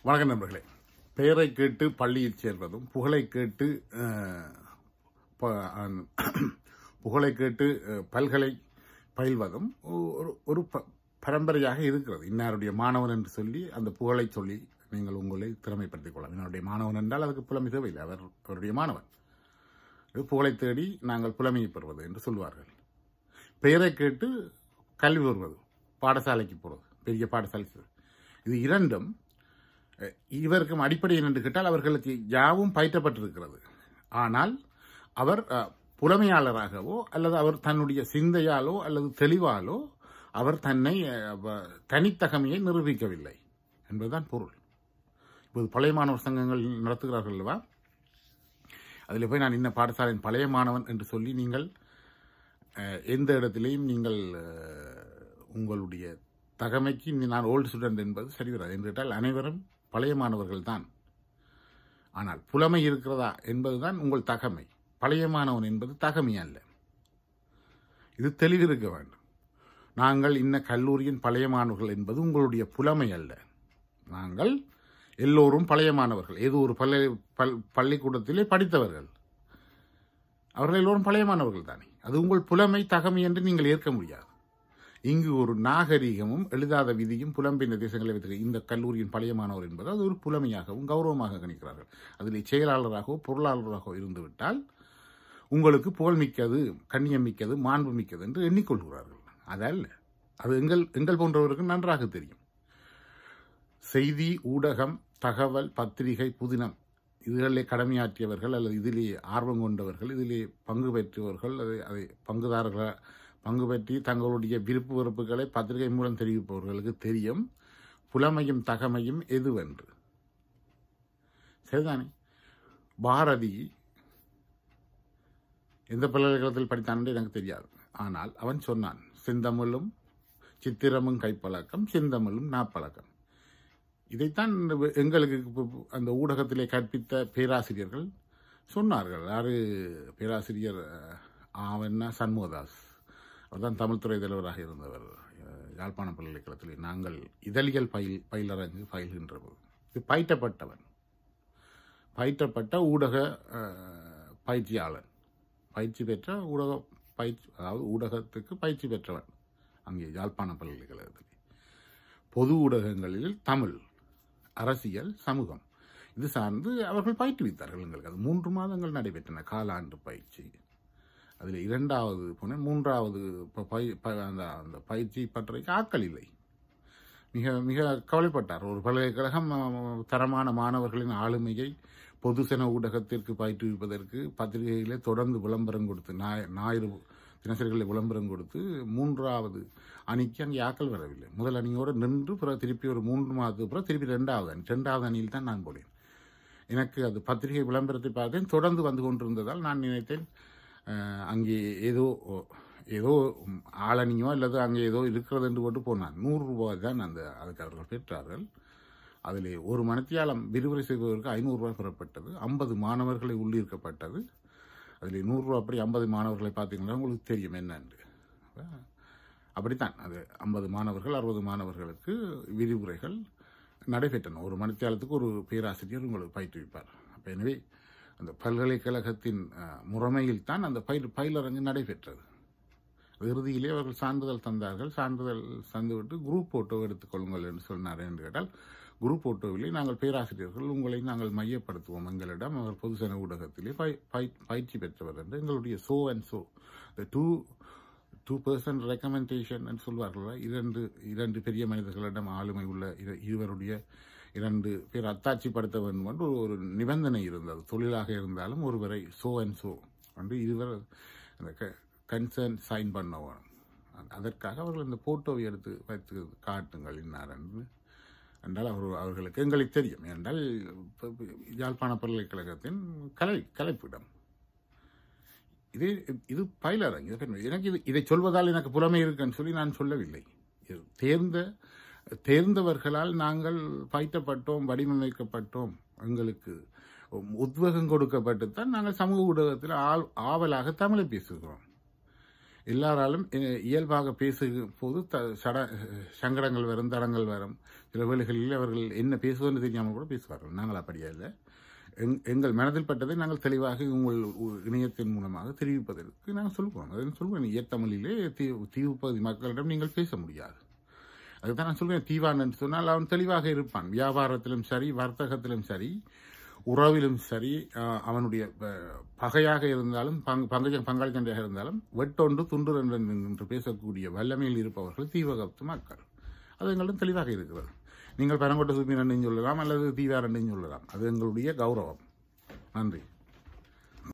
வணக்கம் நண்பர்களே பெயரை கேட்டு பள்ளியில் சேர்வதும் புகழை கேட்டு அஹ், ப- அஹ், புகழை கேட்டு அஹ், பல்கலை பயில்வதும் ஒரு ஒரு ப- பரம்பரையாக இருக்கிறது இன்னாருடைய மாணவன் என்று சொல்லி அந்த புகழை சொல்லி நீங்கள் உங்களை திறமைப்படுத்திக் கொள்ளலாம் இன்னாருடைய மாணவன் என்றால் அதுக்கு புலமை தேவையில்லை அவர் அவருடைய மாணவன் இது புகழை தேடி நாங்கள் புலமையை பெறுவது என்று சொல்வார்கள் பெயரை கேட்டு கல்வி வருவது பாடசாலைக்கு போகிறது பெரிய பாடசாலை செல்வது. இது இரண்டும் அஹ், இவருக்கும் அடிப்படை என்று கேட்டால் அவர்களுக்கு யாவும் பயிற்றப்பட்டிருக்கிறது ஆனால் அவர் அஹ், புலமையாளராகவோ அல்லது அவர் தன்னுடைய சிந்தையாலோ அல்லது தெளிவாலோ அவர் தன்னை அஹ், வ- தனித்தகமையை நிரூபிக்கவில்லை என்பதுதான் பொருள் இப்போது பழைய மாணவர் சங்கங்கள் நடத்துகிறார்கள் அல்லவா அதில் போய் நான் இன்ன பாடசாலையின் பழைய மாணவன் என்று சொல்லி நீங்கள் அஹ், எந்த இடத்திலையும் நீங்கள் அஹ், உங்களுடைய தகமைக்கு நீ- நான் ஓல்டு ஸ்டூடெண்ட் என்பது சரி வராது என்று கேட்டால் அனைவரும் பழைய மாணவர்கள் தான் ஆனால் புலமை இருக்கிறதா என்பதுதான் உங்கள் தகமை பழைய மாணவன் என்பது தகமை அல்ல இது தெளிவிருக்க வேண்டும் நாங்கள் இன்ன கல்லூரியின் பழைய மாணவர்கள் என்பது உங்களுடைய புலமை அல்ல நாங்கள் எல்லோரும் பழைய மாணவர்கள் ஏதோ ஒரு பள்ளி பல் பள்ளிக்கூடத்திலே படித்தவர்கள் அவர்கள் எல்லோரும் பழைய மாணவர்கள் தானே அது உங்கள் புலமை தகமை என்று நீங்கள் ஏற்க முடியாது இங்கு ஒரு நாகரீகமும் எழுதாத விதியும் புலம்பின தேசங்களை வைத்திருக்க இந்த கல்லூரியின் பழைய மாணவர் என்பது அது ஒரு புலமையாகவும் கௌரவமாக கணிக்கிறார்கள் அதில் செயலாளராகவோ பொருளாளராகவோ இருந்துவிட்டால் உங்களுக்கு புகழ்மிக்கது கண்ணியம் மிக்கது மாண்பு மிக்கது என்று எண்ணிக்கொள்கிறார்கள் அதல்ல அது எங்கள் எங்கள் போன்றவருக்கு நன்றாக தெரியும் செய்தி ஊடகம் தகவல் பத்திரிகை புதினம் இதுகளிலே கடமையாற்றியவர்கள் அல்லது இதிலே ஆர்வம் கொண்டவர்கள் இதிலே பங்கு பெற்றவர்கள் அதை அதை பங்குதாரர்கள் பங்கு பெற்றி தங்களுடைய விருப்பு வெறுப்புகளை பத்திரிகை மூலம் தெரிவிப்பவர்களுக்கு தெரியும் புலமையும் தகமையும் எதுவென்று சரிதானே பாரதி எந்த பல்கலைக்கழகத்தில் படித்தான் என்று எனக்கு தெரியாது ஆனால் அவன் சொன்னான் செந்தமிழும் சித்திரமும் கைப்பழக்கம் செந்தமிழும் நாப்பழக்கம் இதைத்தான் எங்களுக்கு இப்ப அந்த ஊடகத்திலே கற்பித்த பேராசிரியர்கள் சொன்னார்கள் யாரு பேராசிரியர் அஹ், ஆவண்ணா சண்முகதாஸ் அவர்தான் தமிழ்துறை தலைவராக இருந்தவர் அஹ், யாழ்ப்பாண பல்கலைக்கழகத்தில் நாங்கள் இதழியல் பயில் பயிலரங்கு பயில்கின்ற போது இது பயிற்றப்பட்டவன் பயிற்றப்பட்ட ஊடக அஹ், பயிற்சியாளன் பயிற்சி பெற்ற ஊடக பயிற்சி அதாவது ஊடகத்துக்கு பயிற்சி பெற்றவன் அங்கே யாழ்ப்பாண பல்கலைக்கழகத்தில் பொது ஊடகங்களில் தமிழ் அரசியல் சமூகம் இது சார்ந்து அவர்கள் பயிற்றுவித்தார்கள் எங்களுக்கு அது மூன்று மாதங்கள் நடைபெற்றன காலாண்டு பயிற்சி அதில் இரண்டாவது போன மூன்றாவது ப- பய- ப- அந்த அந்த பயிற்சி பற்றைக்கு ஆட்கள் இல்லை மிக மிக கவலைப்பட்டார் ஒரு பல்கலைக்கழகம் அஹ், தரமான மாணவர்களின் ஆளுமையை பொதுசன ஊடகத்திற்கு பயிற்றுவிப்பதற்கு பத்திரிகையிலே தொடர்ந்து விளம்பரம் கொடுத்து ஞாய- ஞாயிறு தினசரிகளில் விளம்பரம் கொடுத்து மூன்றாவது அணிக்கு அங்கே ஆக்கள் வரவில்லை முதல் அணியோடு நின்று பிறகு திருப்பி ஒரு மூன்று மாதத்துக்கு பிறகு திருப்பி ரெண்டாவது அணி ரெண்டாவது அணியில் தான் நான் போனேன் எனக்கு அது பத்திரிகை விளம்பரத்தை பார்த்தேன் தொடர்ந்து வந்து கொண்டிருந்ததால் நான் நினைத்தேன் அஹ், அங்கே ஏதோ ஏதோ ஆளணியோ அல்லது அங்கே ஏதோ இருக்கிறது என்று போட்டு போனான் நூறு ரூபாய் தான் அந்த அதுக்கு அவர்கள் பெற்றார்கள் அதில் ஒரு மணித்தியாலம் விரிவுரை செய்வதற்கு ஐநூறு ரூபாய் பெறப்பட்டது ஐம்பது மாணவர்களை உள்ளிருக்கப்பட்டது அதில் நூறுரூவா அப்படி ஐம்பது மாணவர்களை பார்த்தீங்கன்னா உங்களுக்கு தெரியும் என்னன்னு அப்ப அப்படித்தான் அது ஐம்பது மாணவர்கள் அறுபது மாணவர்களுக்கு விரிவுரைகள் நடைபெற்றன ஒரு மணித்தியாலத்துக்கு ஒரு பேராசிரியர் உங்களுக்கு பயிற்றுவிப்பார் அப்போ எனவே அந்த பல்கலைக்கழகத்தின் அஹ், முறைமையில் தான் அந்த பயிர் பயிலரங்கு நடைபெற்றது இறுதியிலே அவர்கள் சான்றிதழ் தந்தார்கள் சான்றிதழ் தந்துவிட்டு குரூப் போட்டோ எடுத்துக்கொள்ளுங்கள் என்று சொன்னார் என்று கேட்டால் குரூப் போட்டோவிலே நாங்கள் பேராசிரியர்கள் உங்களை நாங்கள் மையப்படுத்துவோம் எங்களிடம் அவர் பொதுசன ஊடகத்திலே பய- பய- பயிற்சி பெற்றவர் என்று எங்களுடைய so and so two two percent recommendation என்று சொல்வார்கள் இரண்டு இரண்டு பெரிய மனிதர்களிடம் ஆளுமை உள்ள இரு- இருவருடைய இரண்டு பேர் அத்தாட்சிப்படுத்த வேண்டும் என்று ஒரு- ஒரு நிபந்தனை இருந்தது தொழிலாக இருந்தாலும் ஒருவரை சோ அண்ட் சோ என்று இருவர் அந்த கன்சர்ன் சைன் பண்ண வேணும் அதற்காக அவர்கள் இந்த போட்டோவை எடுத்து வைத்து காட்டுங்கள் இன்னார் என்று என்றால் அவர் அவர்களுக்கு எங்களுக்கு தெரியும் என்றால் இப்ப- இப்ப யாழ்ப்பாண பல்கலைக்கழகத்தின் கலை கலைப்பிடம் இது இது பயிலரங்கு இது பெருமை. எனக்கு இது இதை சொல்வதால் எனக்கு புலமை இருக்குன்னு சொல்லி நான் சொல்லவில்லை இது தேர்ந்த தேர்ந்தவர்களால் நாங்கள் பயிற்றப்பட்டோம் வடிவமைக்கப்பட்டோம் எங்களுக்கு உத்வேகம் கொடுக்கப்பட்டு தான் நாங்கள் சமூக ஊடகத்தில் ஆள் ஆவலாக தமிழை பேசுகிறோம் எல்லாராலும் அஹ், இயல்பாக பேசும் போது த சட சங்கடங்கள் வரும் தடங்கள் வரும் சில வேளைகளில் அவர்கள் என்ன பேசுவதுன்னு தெரியாமல் கூட பேசுவார்கள் நாங்கள் அப்படியா இல்லை எங் எங்கள் மனதில் பட்டதை நாங்கள் தெளிவாக உங்கள் உ- இணையத்தின் மூலமாக தெரிவிப்பதற்கு நாங்கள் சொல்லுவோம் அதை சொல்லுவேன் இயத்தமிழிலே தீ தீவு பகுதி மக்களிடம் நீங்கள் பேச முடியாது அதுதான் நான் சொல்றேன் தீவான் என்று சொன்னால் அவன் தெளிவாக இருப்பான் வியாபாரத்திலும் சரி வர்த்தகத்திலும் சரி உறவிலும் சரி ஆஹ், அவனுடைய ப- பகையாக இருந்தாலும் பங்கு பங்கு பங்காளி சண்டையாக இருந்தாலும் வெட்டொன்று துண்டு ரெண்டு என்று பேசக்கூடிய வல்லமையில் இருப்பவர்கள் தீவகத்து மக்கள் அது எங்களிடம் தெளிவாக இருக்கிறது நீங்கள் பரங்கோட்டை சுப்பினன்னு சொல்லலாம் அல்லது தீவாரன்னு சொல்லலாம் அது எங்களுடைய கௌரவம் நன்றி